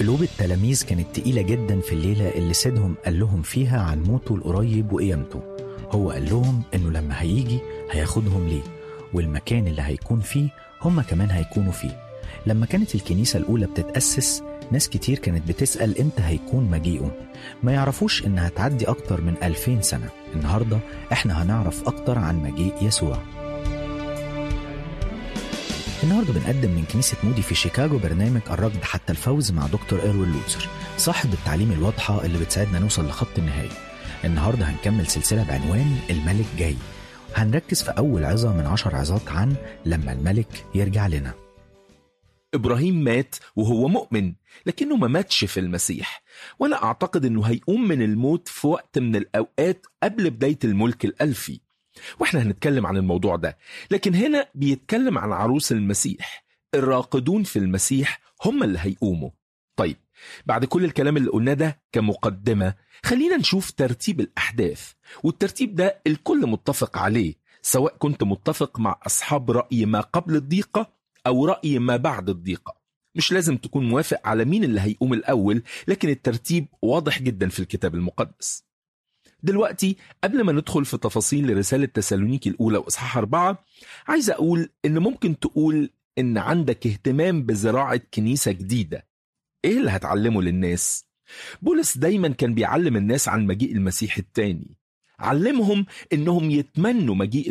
قلوب التلاميذ كانت تقيلة جدا في الليلة اللي سيدهم قال لهم فيها عن موته القريب وقيامته هو قال لهم إنه لما هيجي هياخدهم ليه والمكان اللي هيكون فيه هم كمان هيكونوا فيه لما كانت الكنيسة الأولى بتتأسس ناس كتير كانت بتسأل إمتى هيكون مجيئه ما يعرفوش إنها هتعدي أكتر من ألفين سنة النهاردة إحنا هنعرف أكتر عن مجيء يسوع النهارده بنقدم من كنيسة مودي في شيكاغو برنامج الركض حتى الفوز مع دكتور إيروين لوتسر صاحب التعليم الواضحة اللي بتساعدنا نوصل لخط النهاية النهارده هنكمل سلسلة بعنوان الملك جاي هنركز في أول عظة من عشر عظات عن لما الملك يرجع لنا إبراهيم مات وهو مؤمن لكنه ما ماتش في المسيح وأنا أعتقد أنه هيقوم من الموت في وقت من الأوقات قبل بداية الملك الألفي واحنا هنتكلم عن الموضوع ده لكن هنا بيتكلم عن عروس المسيح الراقدون في المسيح هم اللي هيقوموا طيب بعد كل الكلام اللي قلناه ده كمقدمة خلينا نشوف ترتيب الأحداث والترتيب ده الكل متفق عليه سواء كنت متفق مع أصحاب رأي ما قبل الضيقة أو رأي ما بعد الضيقة مش لازم تكون موافق على مين اللي هيقوم الأول لكن الترتيب واضح جدا في الكتاب المقدس دلوقتي قبل ما ندخل في تفاصيل رسالة تسالونيكي الأولى وإصحاح أربعة عايز أقول إن ممكن تقول إن عندك اهتمام بزراعة كنيسة جديدة إيه اللي هتعلمه للناس؟ بولس دايما كان بيعلم الناس عن مجيء المسيح التاني علمهم إنهم يتمنوا مجيء